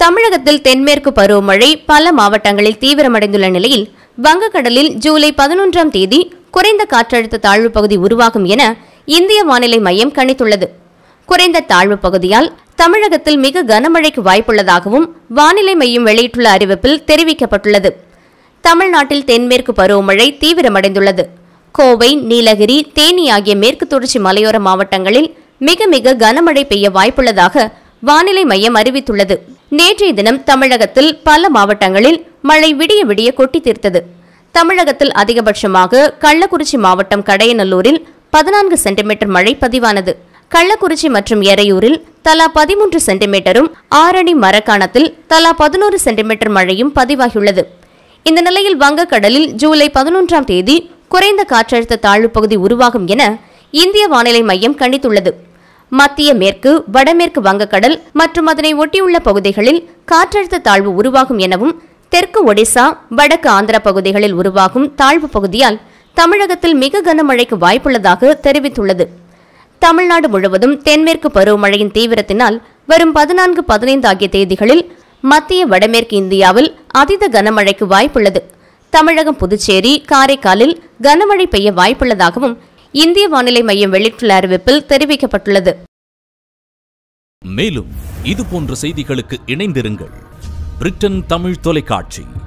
தமிழகத்தில் தென்மேற்கு பருவமழை பல மாவட்டங்களில் தீவிரமடைந்துள்ள நிலையில் வங்கக்கடலில் ஜூலை பதினொன்றாம் தேதி குறைந்த காற்றழுத்த தாழ்வு பகுதி உருவாகும் என இந்திய வானிலை மையம் கணித்துள்ளது குறைந்த தாழ்வு பகுதியால் தமிழகத்தில் மிக கனமழைக்கு வாய்ப்புள்ளதாகவும் வானிலை மையம் வெளியிட்டுள்ள அறிவிப்பில் தெரிவிக்கப்பட்டுள்ளது தமிழ்நாட்டில் தென்மேற்கு பருவமழை தீவிரமடைந்துள்ளது கோவை நீலகிரி தேனி ஆகிய மேற்கு தொடர்ச்சி மலையோர மாவட்டங்களில் மிக மிக கனமழை பெய்ய வாய்ப்புள்ளதாக வானிலை மையம் அறிவித்துள்ளது நேற்றைய தினம் தமிழகத்தில் பல மாவட்டங்களில் மழை விடிய விடிய கொட்டி தீர்த்தது தமிழகத்தில் அதிகபட்சமாக கள்ளக்குறிச்சி மாவட்டம் கடையநல்லூரில் பதினான்கு சென்டிமீட்டர் மழை பதிவானது கள்ளக்குறிச்சி மற்றும் எறையூரில் தலா பதிமூன்று சென்டிமீட்டரும் ஆரணி மரக்காணத்தில் தலா பதினோரு சென்டிமீட்டர் மழையும் பதிவாகியுள்ளது இந்த நிலையில் வங்கக்கடலில் ஜூலை பதினொன்றாம் தேதி குறைந்த காற்றழுத்த தாழ்வு பகுதி உருவாகும் என இந்திய வானிலை மையம் கணித்துள்ளது மத்திய மேற்கு வடமேற்கு வங்கக்கடல் மற்றும் அதனை ஒட்டியுள்ள பகுதிகளில் காற்றழுத்த தாழ்வு உருவாகும் எனவும் தெற்கு ஒடிசா வடக்கு ஆந்திர பகுதிகளில் உருவாகும் தாழ்வு பகுதியால் தமிழகத்தில் மிக கனமழைக்கு வாய்ப்புள்ளதாக தெரிவித்துள்ளது தமிழ்நாடு முழுவதும் தென்மேற்கு பருவமழையின் தீவிரத்தினால் வரும் பதினான்கு பதினைந்து ஆகிய தேதிகளில் மத்திய வடமேற்கு இந்தியாவில் அதீத கனமழைக்கு வாய்ப்புள்ளது தமிழகம் புதுச்சேரி காரைக்காலில் கனமழை பெய்ய வாய்ப்புள்ளதாகவும் இந்திய வானிலை மையம் வெளியிட்டுள்ள அறிவிப்பில் தெரிவிக்கப்பட்டுள்ளது மேலும் இது போன்ற செய்திகளுக்கு இணைந்திருங்கள் பிரிட்டன் தமிழ் தொலைக்காட்சி